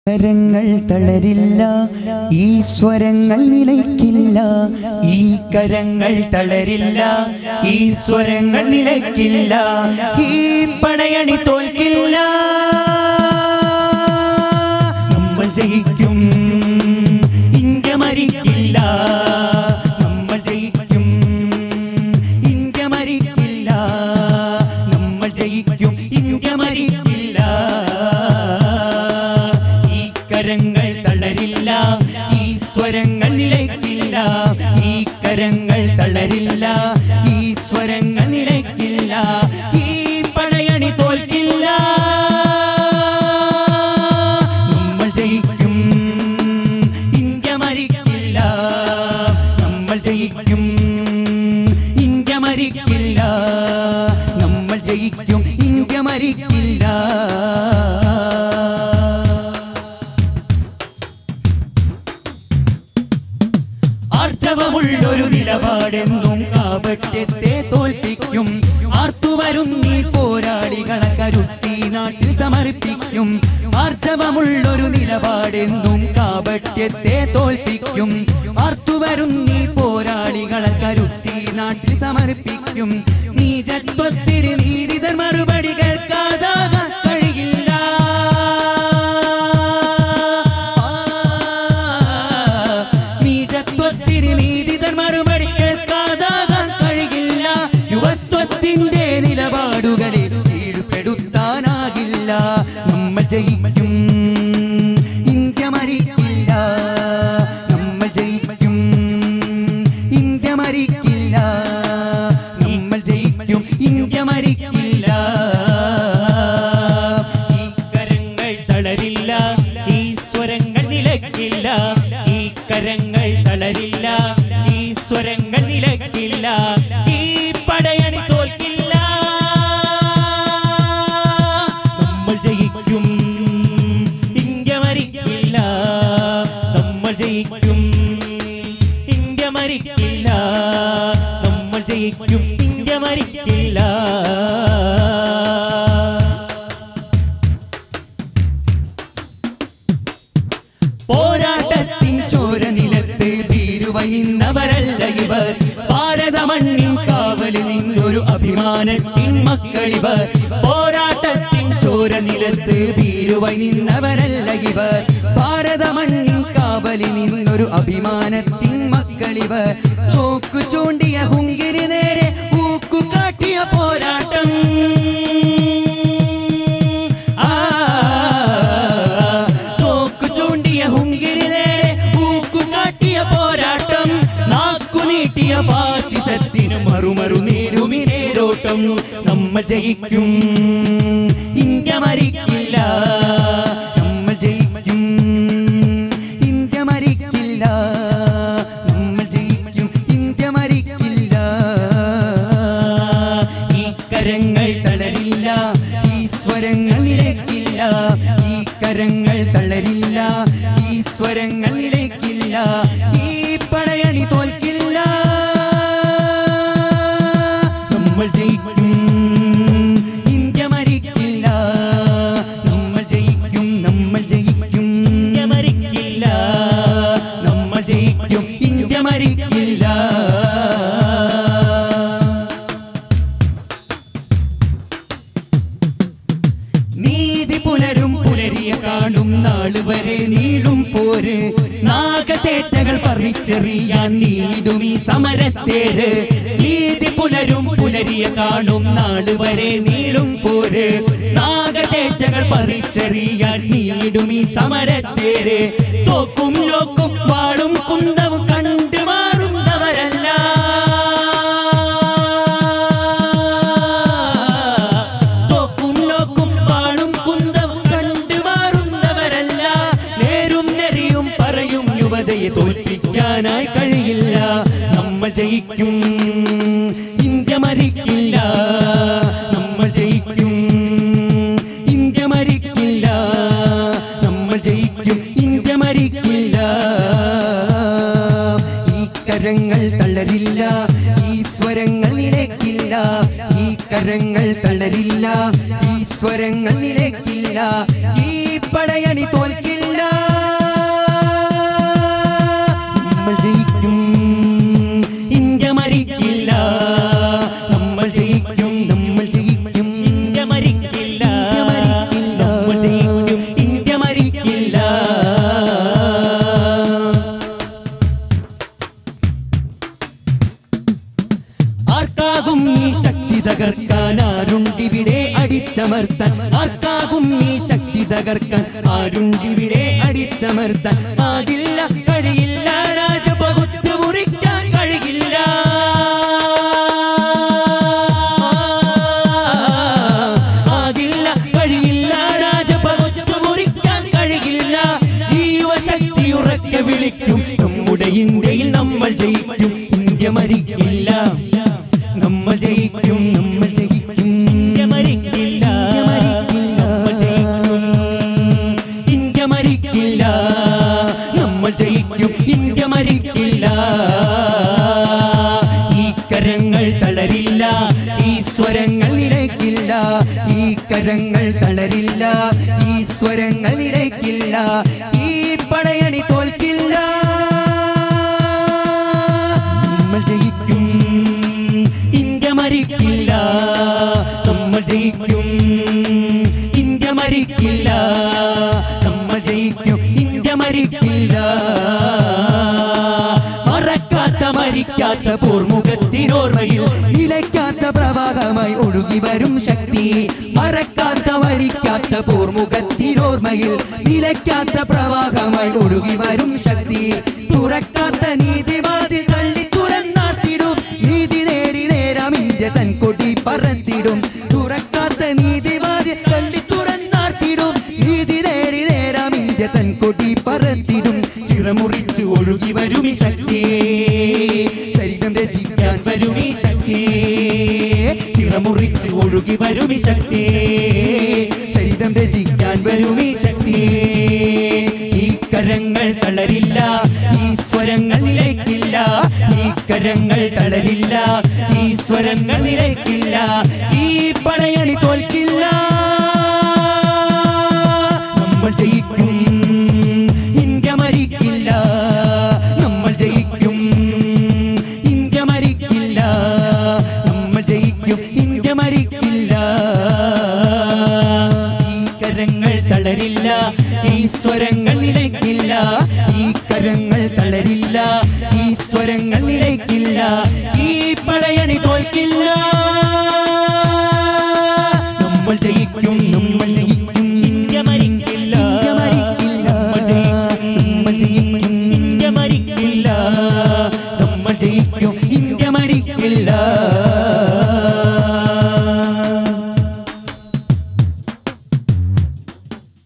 കരങ്ങൾ തളരില്ല ഈ സ്വരങ്ങൾ നിലയ്ക്കില്ല ഈ കരങ്ങൾ തളരില്ല ഈ സ്വരങ്ങൾ നിലയ്ക്കില്ല ഈ പടയണി തോൽക്കില്ല നമ്മൾ ജയിക്കും ഇന്ത്യ മരിക്കില്ല നമ്മൾ ജയിക്കും ഇന്ത്യ മരിക്കില്ല നമ്മൾ ജയിക്കും ഇന്ത്യ മരിക്കില്ല ഈ കരങ്ങൾ തളരില്ല ഈ സ്വരങ്ങൾ നിലയ്ക്കില്ല ഈ കരങ്ങൾ തളരില്ല ഈ സ്വരങ്ങൾ നിലയ്ക്കില്ല ഈ പടയണി തോൽക്കില്ല നമ്മൾ ജയിക്കും ഇന്ത്യ മരിക്കില്ല നമ്മൾ ജയിക്കും ഇന്ത്യ മരിക്കില്ല നമ്മൾ ജയിക്കും ഇന്ത്യ മരിക്കില്ല ആർജവമുള്ളൊരു നിലപാടെന്നും കാപട്യത്തെ തോൽപ്പിക്കും ആർത്തുവരും നീ പോരാളികളെ കരുത്തി നാട്ടിൽ സമർപ്പിക്കും ആർജവമുള്ളൊരു നിലപാടെന്നും കാപട്യത്തെ തോൽപ്പിക്കും ആർത്തുവരും നീ പോരാളികളെ കരുത്തി നാട്ടിൽ സമർപ്പിക്കും നീചത്വത്തിന് നീതിതൻ മറുപടി കേൾക്കാതാകാൻ കഴിയില്ല നീചത്വത്തിന് നീതിതൻ മറുപടി കേൾക്കാതാകാൻ കഴിയില്ല യുവത്വത്തിന്റെ നിലപാടുകളെ കീഴ്പ്പെടുത്താനാകില്ല നമ്മൾ ജയിക്കും ഇന്ത്യ മരിക്കില്ല നമ്മൾ ജയിക്കും ഇന്ത്യ മരിക്കില്ല നമ്മൾ ജയിക്കും ഇന്ത്യ മരിക്കില്ല ഈ കരങ്ങൾ തളരില്ല ഈ സ്വരങ്ങൾ നിലയ്ക്കില്ല ഈ കരങ്ങൾ തളരില്ല ഈ സ്വരങ്ങൾ നിലയ്ക്കില്ല ഈ പടയണി തോൽക്കില്ല നമ്മൾ ജയിക്കും ഇന്ത്യ മരിക്കില്ല നമ്മൾ ജയിക്കും ഇന്ത്യ മരിക്കില്ല നമ്മൾ ജയിക്കും ഇന്ത്യ മരിക്കില്ല പോരാട്ടത്തിൻ ചോര നിലത്ത് ഭീരുവൈ നിന്നവരല്ല ഇവർ ഭാരത മണ്ണിൻ കാവല് നിന്നൊരു അഭിമാനത്തിൻ മക്കളിവർ പോരാട്ടത്തിൻ ചോര നിലത്ത് ഭീരുവൈ നിന്നവരല്ല ഇവർ ഭാരത മണ്ണിൻ കാവലി നിന്നൊരു അഭിമാനത്തിൻ മക്കളിവർ തോക്കു ചൂണ്ടിയ ഹുങ്കിരി നേരെ ഊക്കു കാട്ടിയ പോരാട്ടം ആ തോക്കു ചൂണ്ടിയ ഹുങ്കിരി നേരെ ഊക്കു കാട്ടിയ പോരാട്ടം നാക്കു നീട്ടിയ ഫാസിസത്തിന് മറുമറു നേരുമി നേരോട്ടം നമ്മൾ ജയിക്കും ഇന്ത്യ മരിക്കില്ല നമ്മൾ ജയിക്കും ഇന്ത്യ മരിക്കില്ല നമ്മൾ ജയിക്കും ഇന്ത്യ മരിക്കില്ല ഈ കരങ്ങൾ തളരില്ല ഈ സ്വരങ്ങൾ നിലയ്ക്കില്ല ഈ കരങ്ങൾ തളരില്ല ഈ സ്വരങ്ങൾ നിലയ്ക്കില്ല ഈ പടയണി തോൽക്കില്ല നമ്മൾ ജയിക്കും ഇന്ത്യ മരിക്കില്ല നമ്മൾ ജയിക്കും നമ്മൾ ജയിക്കും ഇന്ത്യ മരിക്കില്ല നമ്മൾ ജയിക്കും ഇന്ത്യ മരിക്കില്ല നീതി പുലരും പുലരിയ കാണും നാള് വരെ നീളും പോര് നാഗതേറ്റകൾ പറിച്ചെറിയാൻ നീടും ഈ സമരത്തേര് നീതി പുലരും പുലരിയ കാണും നാള് വരെ നീളും പോര് നാഗതേറ്റകൾ പറിച്ചെറിയാൻ നീടും ഈ സമരത്തേര് തോക്കും നോക്കും വാളും കുന്തവും കണ്ടു മാറുന്നവരല്ല തോക്കും നോക്കും വാളും കുന്തം കണ്ടു മാറുന്നവരല്ല നേരും നെറിയും പറയും യുവതയെ തോൽപ്പിക്കാനായി കഴിയില്ല നമ്മൾ ജയിക്കും ഇന്ത്യ മരിക്കില്ല നമ്മൾ ജയിക്കും ഇന്ത്യ മരിക്കില്ല നമ്മൾ ജയിക്കും ഇന്ത്യ മരിക്കില്ല ഈ കരങ്ങൾ തളരില്ല ഈ സ്വരങ്ങൾ നിലയ്ക്കില്ല ഈ കരങ്ങൾ തളരില്ല ഈ സ്വരങ്ങൾ നിലയ്ക്കില്ല ഈ പടയണി തോൽക്കില്ല നമ്മൾ ജയിക്കും ഇന്ത്യ മരിക്കില്ല നമ്മൾ ജയിക്കും നമ്മൾ ജയിക്കും ഇന്ത്യ മരിക്കില്ല ഇന്ത്യ മരിക്കില്ല നമ്മൾ ജയിക്കും ഇന്ത്യ മരിക്കില്ല ആർക്കാകും ഈ ശക്തി തകർക്കാൻ ആരുണ്ടിവിടെ അടിച്ചമർത്താൻ ആർക്കാകും ഈ ശക്തി തകർക്കാൻ ആരുണ്ടിവിടെ അടിച്ചമർത്താൻ ആകില്ല കഴിയില്ല രാജപകുത്ത് മുറിക്കാൻ കഴിയില്ല ആകില്ല കഴിയില്ല രാജപകുത്ത് മുറിക്കാൻ കഴിയില്ല ഈ യുവശക്തി ഉറക്കെ വിളിക്കും നമ്മുടെ ഇന്ത്യയിൽ നമ്മൾ ജയിക്കും ഇന്ത്യ മരിക്കില്ല നമ്മൾ ജയിക്കും നമ്മൾ ജയിക്കും ഇന്ത്യ മരിക്കില്ല നമ്മൾ ജയിക്കും ഇന്ത്യ മരിക്കില്ല നമ്മൾ ജയിക്കും ഇന്ത്യ മരിക്കില്ല ഈ കരങ്ങൾ തളരില്ല ഈ സ്വരങ്ങൾ നിലയ്ക്കില്ല ഈ കരങ്ങൾ തളരില്ല ഈ സ്വരങ്ങൾ നിലയ്ക്കില്ല ഈ പടയണി തോൽക്കില്ല നമ്മൾ ജയിക്കും ഇന്ത്യ മരിക്കില്ല നമ്മൾ ജയിക്കും ഇന്ത്യ മരിക്കില്ല നമ്മൾ ജയിക്കും ഇന്ത്യ മരിക്കില്ല മറക്കാത്ത മരിക്കാത്ത പോർമുഖത്തിനോർമ്മയിൽ നിലയ്ക്കാത്ത പ്രവാഹമായി ഒഴുകി വരും ശക്തി മറക്കാത്ത മരിക്കാത്ത പോർമുഖത്തിനോർമ്മയിൽ നിലയ്ക്കാത്ത പ്രവാഹമായി ഒഴുകി വരും ശക്തി തുറക്കാത്ത നീതിവാതിൽ തള്ളി തുറന്നാട്ടിടും നീതി നേടി നേരം ഇന്ത്യ തൻ കൊടി പറത്തിടും തുറക്കാത്ത നീതിവാതിൽ തള്ളി തുറന്നാട്ടിടും നീതി നേടി നേരം ഇന്ത്യ തൻ കൊടി പറത്തിടും ചിറമുറിച്ച് ഒഴുകി വരും ഈ ശക്തി ചരിതം രചിക്കാൻ വരും ഈ ശക്തി ചിറമുറിച്ച് ഒഴുകി വരും ഈ ശക്തി ചരിതം രചിക്കാൻ വരും ഈ ശക്തി ഈ കരങ്ങൾ തളരില്ല ഈ സ്വരങ്ങൾ നിലയ്ക്കില്ല ഈ കരങ്ങൾ തളരില്ല ഈ സ്വരങ്ങൾ നിലയ്ക്കില്ല ഈ പടയണി തോൽക്കില്ല നമ്മൾ ജയിക്കും ഇന്ത്യ മരിക്കില്ല നമ്മൾ ജയിക്കും ഇന്ത്യ മരിക്കില്ല നമ്മൾ ജയിക്കും ഇന്ത്യ മരിക്കില്ല ഈ കരങ്ങൾ തളരില്ല ഈ സ്വരങ്ങൾ നിലയ്ക്കില്ല ഈ കരങ്ങൾ തളരില്ല ഈ സ്വരങ്ങൾ നിലയ്ക്കില്ല ഈ പടയണി തോൽക്കില്ല നമ്മൾ ജയിക്കും നമ്മൾ ജയിക്കും ഇന്ത്യ മരിക്കില്ല ഇന്ത്യ മരിക്കില്ല നമ്മൾ ജയിക്കും നമ്മൾ ജയിക്കും ഇന്ത്യ മരിക്കില്ല നമ്മൾ ജയിക്കും ഇന്ത്യ മരിക്കില്ല